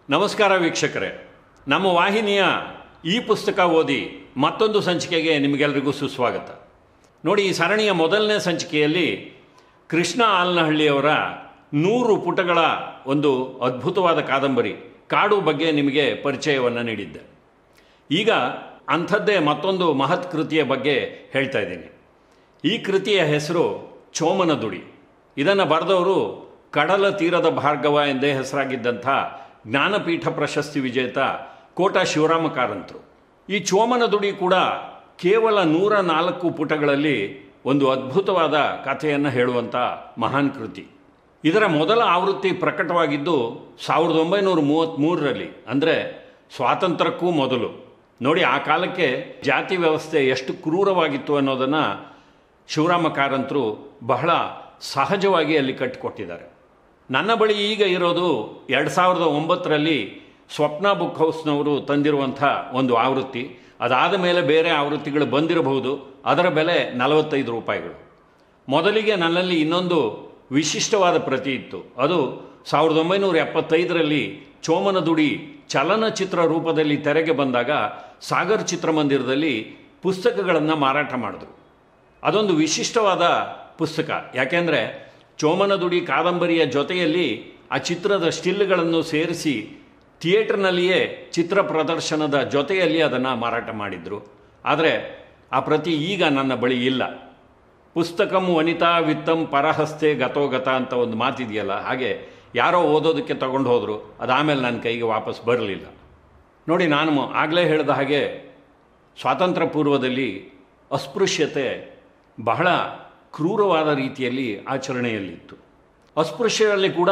ನಮಸ್ಕಾರ ವೀಕ್ಷಕರೇ ನಮ್ಮ ವಾಹಿನಿಯ ಈ ಪುಸ್ತಕ ಓದಿ ಮತ್ತೊಂದು ಸಂಚಿಕೆಗೆ ನಿಮಗೆಲ್ಲರಿಗೂ ಸುಸ್ವಾಗತ ನೋಡಿ ಈ ಸರಣಿಯ ಮೊದಲನೇ ಸಂಚಿಕೆಯಲ್ಲಿ ಕೃಷ್ಣ ಆಲ್ನಹಳ್ಳಿಯವರ ನೂರು ಪುಟಗಳ ಒಂದು ಅದ್ಭುತವಾದ ಕಾದಂಬರಿ ಕಾಡು ಬಗ್ಗೆ ನಿಮಗೆ ಪರಿಚಯವನ್ನು ನೀಡಿದ್ದೆ ಈಗ ಅಂಥದ್ದೇ ಮತ್ತೊಂದು ಮಹತ್ ಕೃತಿಯ ಬಗ್ಗೆ ಹೇಳ್ತಾ ಇದ್ದೀನಿ ಈ ಕೃತಿಯ ಹೆಸರು ಚೋಮನ ದುಡಿ ಇದನ್ನು ಬರೆದವರು ಕಡಲ ತೀರದ ಭಾರ್ಗವ ಎಂದೇ ಹೆಸರಾಗಿದ್ದಂಥ ಜ್ಞಾನಪೀಠ ಪ್ರಶಸ್ತಿ ವಿಜೇತ ಕೋಟ ಶಿವರಾಮ ಕಾರಂತರು ಈ ಚೋಮನ ದುಡಿ ಕೂಡ ಕೇವಲ ನೂರ ನಾಲ್ಕು ಪುಟಗಳಲ್ಲಿ ಒಂದು ಅದ್ಭುತವಾದ ಕಥೆಯನ್ನು ಹೇಳುವಂಥ ಮಹಾನ್ ಕೃತಿ ಇದರ ಮೊದಲ ಆವೃತ್ತಿ ಪ್ರಕಟವಾಗಿದ್ದು ಸಾವಿರದ ಒಂಬೈನೂರ ಮೂವತ್ತ್ಮೂರರಲ್ಲಿ ಅಂದರೆ ಸ್ವಾತಂತ್ರ್ಯಕ್ಕೂ ಮೊದಲು ನೋಡಿ ಆ ಕಾಲಕ್ಕೆ ಜಾತಿ ವ್ಯವಸ್ಥೆ ಎಷ್ಟು ಕ್ರೂರವಾಗಿತ್ತು ಅನ್ನೋದನ್ನು ಶಿವರಾಮ ಕಾರಂತರು ಬಹಳ ಸಹಜವಾಗಿ ಅಲ್ಲಿ ಕಟ್ಟಿಕೊಟ್ಟಿದ್ದಾರೆ ನನ್ನ ಬಳಿ ಈಗ ಇರೋದು ಎರಡು ಸಾವಿರದ ಒಂಬತ್ತರಲ್ಲಿ ಸ್ವಪ್ನ ಬುಕ್ ಹೌಸ್ನವರು ತಂದಿರುವಂಥ ಒಂದು ಆವೃತ್ತಿ ಅದಾದ ಮೇಲೆ ಬೇರೆ ಆವೃತ್ತಿಗಳು ಬಂದಿರಬಹುದು ಅದರ ಬೆಲೆ ನಲವತ್ತೈದು ರೂಪಾಯಿಗಳು ಮೊದಲಿಗೆ ನನ್ನಲ್ಲಿ ಇನ್ನೊಂದು ವಿಶಿಷ್ಟವಾದ ಪ್ರತಿ ಇತ್ತು ಅದು ಸಾವಿರದ ಒಂಬೈನೂರ ಎಪ್ಪತ್ತೈದರಲ್ಲಿ ಚೋಮನ ದುಡಿ ಚಲನಚಿತ್ರ ರೂಪದಲ್ಲಿ ತೆರೆಗೆ ಬಂದಾಗ ಸಾಗರ್ ಚಿತ್ರಮಂದಿರದಲ್ಲಿ ಪುಸ್ತಕಗಳನ್ನು ಮಾರಾಟ ಮಾಡಿದ್ರು ಅದೊಂದು ವಿಶಿಷ್ಟವಾದ ಪುಸ್ತಕ ಯಾಕೆಂದರೆ ಚೋಮನ ದುಡಿ ಕಾದಂಬರಿಯ ಜೊತೆಯಲ್ಲಿ ಆ ಚಿತ್ರದ ಸ್ಟಿಲ್ಗಳನ್ನು ಸೇರಿಸಿ ಥಿಯೇಟರ್ನಲ್ಲಿಯೇ ಚಿತ್ರ ಪ್ರದರ್ಶನದ ಜೊತೆಯಲ್ಲಿ ಅದನ್ನು ಮಾರಾಟ ಮಾಡಿದರು ಆದರೆ ಆ ಪ್ರತಿ ಈಗ ನನ್ನ ಬಳಿ ಇಲ್ಲ ಪುಸ್ತಕಂ ವನಿತಾ ವಿತ್ತಂ ಪರಹಸ್ತೆ ಗತೋಗತ ಅಂತ ಒಂದು ಮಾತಿದೆಯಲ್ಲ ಹಾಗೆ ಯಾರೋ ಓದೋದಕ್ಕೆ ತಗೊಂಡು ಹೋದರು ಅದಾಮೇಲೆ ನನ್ನ ಕೈಗೆ ವಾಪಸ್ ಬರಲಿಲ್ಲ ನೋಡಿ ನಾನು ಆಗಲೇ ಹೇಳಿದ ಹಾಗೆ ಸ್ವಾತಂತ್ರ್ಯ ಪೂರ್ವದಲ್ಲಿ ಅಸ್ಪೃಶ್ಯತೆ ಬಹಳ ಕ್ರೂರವಾದ ರೀತಿಯಲ್ಲಿ ಆಚರಣೆಯಲ್ಲಿತ್ತು ಅಸ್ಪೃಶ್ಯರಲ್ಲಿ ಕೂಡ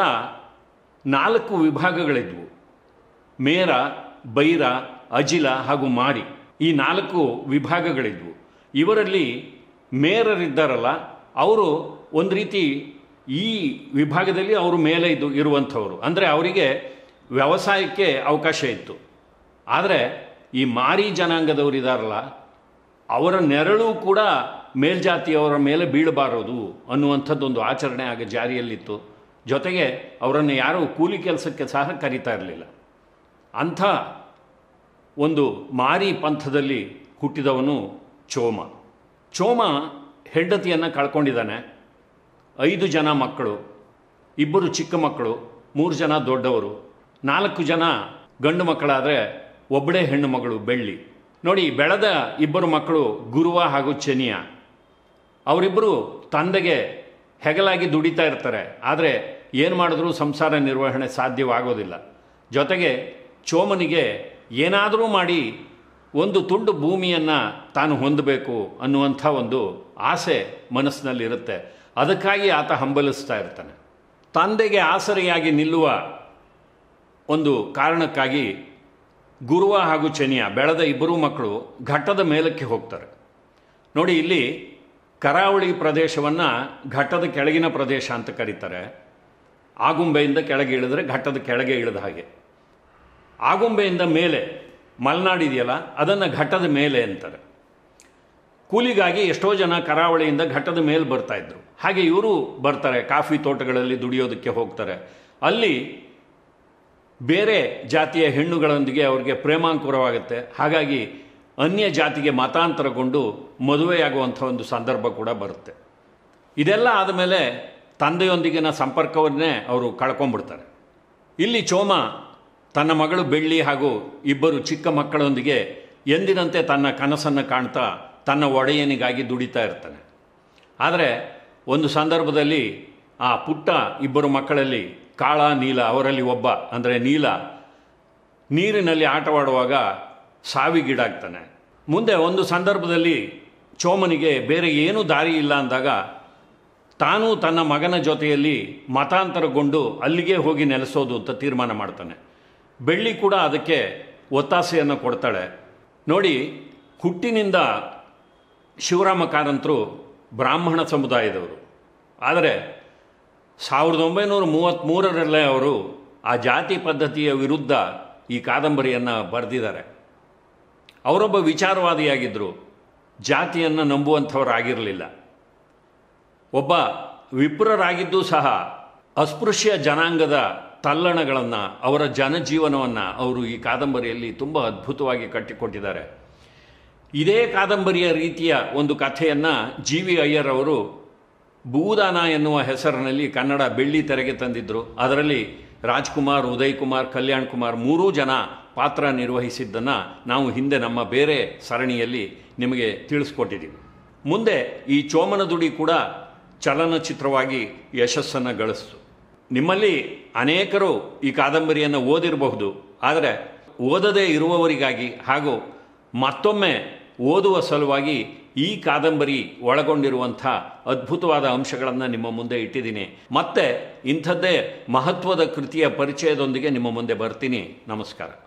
ನಾಲ್ಕು ವಿಭಾಗಗಳಿದ್ವು ಮೇರ ಬೈರ ಅಜಿಲ ಹಾಗೂ ಮಾರಿ ಈ ನಾಲ್ಕು ವಿಭಾಗಗಳಿದ್ವು ಇವರಲ್ಲಿ ಮೇರರಿದ್ದಾರಲ್ಲ ಅವರು ಒಂದು ರೀತಿ ಈ ವಿಭಾಗದಲ್ಲಿ ಅವರು ಮೇಲೆ ಇದು ಇರುವಂಥವ್ರು ಅಂದರೆ ಅವರಿಗೆ ವ್ಯವಸಾಯಕ್ಕೆ ಅವಕಾಶ ಇತ್ತು ಆದರೆ ಈ ಮಾರಿ ಜನಾಂಗದವರು ಇದ್ದಾರಲ್ಲ ಅವರ ನೆರಳು ಕೂಡ ಮೇಲ್ಜಾತಿಯವರ ಮೇಲೆ ಬೀಳಬಾರದು ಅನ್ನುವಂಥದ್ದೊಂದು ಆಚರಣೆ ಆಗ ಜಾರಿಯಲ್ಲಿತ್ತು ಜೊತೆಗೆ ಅವರನ್ನು ಯಾರೂ ಕೂಲಿ ಕೆಲಸಕ್ಕೆ ಸಹ ಕರೀತಾ ಇರಲಿಲ್ಲ ಅಂಥ ಒಂದು ಮಾರಿ ಪಂಥದಲ್ಲಿ ಹುಟ್ಟಿದವನು ಚೋಮ ಚೋಮ ಹೆಂಡತಿಯನ್ನು ಕಳ್ಕೊಂಡಿದ್ದಾನೆ ಐದು ಜನ ಮಕ್ಕಳು ಇಬ್ಬರು ಚಿಕ್ಕ ಮಕ್ಕಳು ಮೂರು ಜನ ದೊಡ್ಡವರು ನಾಲ್ಕು ಜನ ಗಂಡು ಮಕ್ಕಳಾದರೆ ಒಬ್ಬಳೇ ಹೆಣ್ಣು ಮಗಳು ಬೆಳ್ಳಿ ನೋಡಿ ಬೆಳೆದ ಇಬ್ಬರು ಮಕ್ಕಳು ಗುರುವ ಹಾಗೂ ಚೆನಿಯ ಅವರಿಬ್ಬರು ತಂದೆಗೆ ಹೆಗಲಾಗಿ ದುಡಿತಾ ಇರ್ತಾರೆ ಆದರೆ ಏನು ಮಾಡಿದ್ರೂ ಸಂಸಾರ ನಿರ್ವಹಣೆ ಸಾಧ್ಯವಾಗೋದಿಲ್ಲ ಜೊತೆಗೆ ಚೋಮನಿಗೆ ಏನಾದರೂ ಮಾಡಿ ಒಂದು ತುಂಡು ಭೂಮಿಯನ್ನು ತಾನು ಹೊಂದಬೇಕು ಅನ್ನುವಂಥ ಒಂದು ಆಸೆ ಮನಸ್ಸಿನಲ್ಲಿರುತ್ತೆ ಅದಕ್ಕಾಗಿ ಆತ ಹಂಬಲಿಸ್ತಾ ಇರ್ತಾನೆ ತಂದೆಗೆ ಆಸರೆಯಾಗಿ ನಿಲ್ಲುವ ಒಂದು ಕಾರಣಕ್ಕಾಗಿ ಗುರುವ ಹಾಗೂ ಚೆನಿಯ ಬೆಳೆದ ಇಬ್ಬರೂ ಮಕ್ಕಳು ಘಟ್ಟದ ಮೇಲಕ್ಕೆ ಹೋಗ್ತಾರೆ ನೋಡಿ ಇಲ್ಲಿ ಕರಾವಳಿ ಪ್ರದೇಶವನ್ನು ಘಟ್ಟದ ಕೆಳಗಿನ ಪ್ರದೇಶ ಅಂತ ಕರೀತಾರೆ ಆಗುಂಬೆಯಿಂದ ಕೆಳಗೆ ಇಳಿದ್ರೆ ಘಟ್ಟದ ಕೆಳಗೆ ಇಳಿದ ಹಾಗೆ ಆಗುಂಬೆಯಿಂದ ಮೇಲೆ ಮಲೆನಾಡಿದೆಯಲ್ಲ ಅದನ್ನು ಘಟ್ಟದ ಮೇಲೆ ಅಂತಾರೆ ಕೂಲಿಗಾಗಿ ಎಷ್ಟೋ ಜನ ಕರಾವಳಿಯಿಂದ ಘಟ್ಟದ ಮೇಲೆ ಬರ್ತಾಯಿದ್ರು ಹಾಗೆ ಇವರು ಬರ್ತಾರೆ ಕಾಫಿ ತೋಟಗಳಲ್ಲಿ ದುಡಿಯೋದಕ್ಕೆ ಹೋಗ್ತಾರೆ ಅಲ್ಲಿ ಬೇರೆ ಜಾತಿಯ ಹೆಣ್ಣುಗಳೊಂದಿಗೆ ಅವರಿಗೆ ಪ್ರೇಮಾಂಕುರವಾಗುತ್ತೆ ಹಾಗಾಗಿ ಅನ್ಯ ಜಾತಿಗೆ ಮತಾಂತರಗೊಂಡು ಮದುವೆಯಾಗುವಂಥ ಒಂದು ಸಂದರ್ಭ ಕೂಡ ಬರುತ್ತೆ ಇದೆಲ್ಲ ಆದಮೇಲೆ ತಂದೆಯೊಂದಿಗಿನ ಸಂಪರ್ಕವನ್ನೇ ಅವರು ಕಳ್ಕೊಂಡ್ಬಿಡ್ತಾರೆ ಇಲ್ಲಿ ಚೋಮ ತನ್ನ ಮಗಳು ಬೆಳ್ಳಿ ಹಾಗೂ ಇಬ್ಬರು ಚಿಕ್ಕ ಮಕ್ಕಳೊಂದಿಗೆ ಎಂದಿನಂತೆ ತನ್ನ ಕನಸನ್ನು ಕಾಣ್ತಾ ತನ್ನ ಒಡೆಯನಿಗಾಗಿ ದುಡಿತಾ ಇರ್ತಾನೆ ಆದರೆ ಒಂದು ಸಂದರ್ಭದಲ್ಲಿ ಆ ಪುಟ್ಟ ಇಬ್ಬರು ಮಕ್ಕಳಲ್ಲಿ ಕಾಳ ನೀಲ ಅವರಲ್ಲಿ ಒಬ್ಬ ಅಂದರೆ ನೀಲ ನೀರಿನಲ್ಲಿ ಆಟವಾಡುವಾಗ ಸಾವಿಗೀಡಾಗ್ತಾನೆ ಮುಂದೆ ಒಂದು ಸಂದರ್ಭದಲ್ಲಿ ಚೋಮನಿಗೆ ಬೇರೆ ಏನೂ ದಾರಿ ಇಲ್ಲ ಅಂದಾಗ ತಾನು ತನ್ನ ಮಗನ ಜೊತೆಯಲ್ಲಿ ಮತಾಂತರಗೊಂಡು ಅಲ್ಲಿಗೆ ಹೋಗಿ ನೆಲೆಸೋದು ಅಂತ ತೀರ್ಮಾನ ಮಾಡ್ತಾನೆ ಬೆಳ್ಳಿ ಕೂಡ ಅದಕ್ಕೆ ಒತ್ತಾಸೆಯನ್ನು ಕೊಡ್ತಾಳೆ ನೋಡಿ ಹುಟ್ಟಿನಿಂದ ಶಿವರಾಮ ಕಾರಂತರು ಬ್ರಾಹ್ಮಣ ಸಮುದಾಯದವರು ಆದರೆ ಸಾವಿರದ ಒಂಬೈನೂರ ಮೂವತ್ತ್ಮೂರರಲ್ಲೇ ಅವರು ಆ ಜಾತಿ ಪದ್ಧತಿಯ ವಿರುದ್ಧ ಈ ಕಾದಂಬರಿಯನ್ನು ಬರೆದಿದ್ದಾರೆ ಅವರೊಬ್ಬ ವಿಚಾರವಾದಿಯಾಗಿದ್ದರು ಜಾತಿಯನ್ನು ನಂಬುವಂಥವರಾಗಿರಲಿಲ್ಲ ಒಬ್ಬ ವಿಪ್ರರಾಗಿದ್ದೂ ಸಹ ಅಸ್ಪೃಶ್ಯ ಜನಾಂಗದ ತಲ್ಲಣಗಳನ್ನು ಅವರ ಜನಜೀವನವನ್ನು ಅವರು ಈ ಕಾದಂಬರಿಯಲ್ಲಿ ತುಂಬ ಅದ್ಭುತವಾಗಿ ಕಟ್ಟಿಕೊಟ್ಟಿದ್ದಾರೆ ಇದೇ ಕಾದಂಬರಿಯ ರೀತಿಯ ಒಂದು ಕಥೆಯನ್ನು ಜಿ ವಿ ಅಯ್ಯರ್ ಅವರು ಭೂದಾನ ಎನ್ನುವ ಹೆಸರಿನಲ್ಲಿ ಕನ್ನಡ ಬೆಳ್ಳಿ ತೆರೆಗೆ ತಂದಿದ್ದರು ಅದರಲ್ಲಿ ರಾಜ್ಕುಮಾರ್ ಉದಯ್ ಕುಮಾರ್ ಕಲ್ಯಾಣ್ ಕುಮಾರ್ ಮೂರೂ ಜನ ಪಾತ್ರ ನಿರ್ವಹಿಸಿದ್ದನ್ನು ನಾವು ಹಿಂದೆ ನಮ್ಮ ಬೇರೆ ಸರಣಿಯಲ್ಲಿ ನಿಮಗೆ ತಿಳಿಸ್ಕೊಟ್ಟಿದ್ದೀವಿ ಮುಂದೆ ಈ ಚೋಮನದುಡಿ ಕೂಡ ಚಲನಚಿತ್ರವಾಗಿ ಯಶಸ್ಸನ್ನು ಗಳಿಸ್ತು ನಿಮ್ಮಲ್ಲಿ ಅನೇಕರು ಈ ಕಾದಂಬರಿಯನ್ನು ಓದಿರಬಹುದು ಆದರೆ ಓದದೇ ಇರುವವರಿಗಾಗಿ ಹಾಗೂ ಮತ್ತೊಮ್ಮೆ ಓದುವ ಸಲುವಾಗಿ ಈ ಕಾದಂಬರಿ ಒಳಗೊಂಡಿರುವಂಥ ಅದ್ಭುತವಾದ ಅಂಶಗಳನ್ನು ನಿಮ್ಮ ಮುಂದೆ ಇಟ್ಟಿದ್ದೀನಿ ಮತ್ತೆ ಇಂಥದ್ದೇ ಮಹತ್ವದ ಕೃತಿಯ ಪರಿಚಯದೊಂದಿಗೆ ನಿಮ್ಮ ಮುಂದೆ ಬರ್ತೀನಿ ನಮಸ್ಕಾರ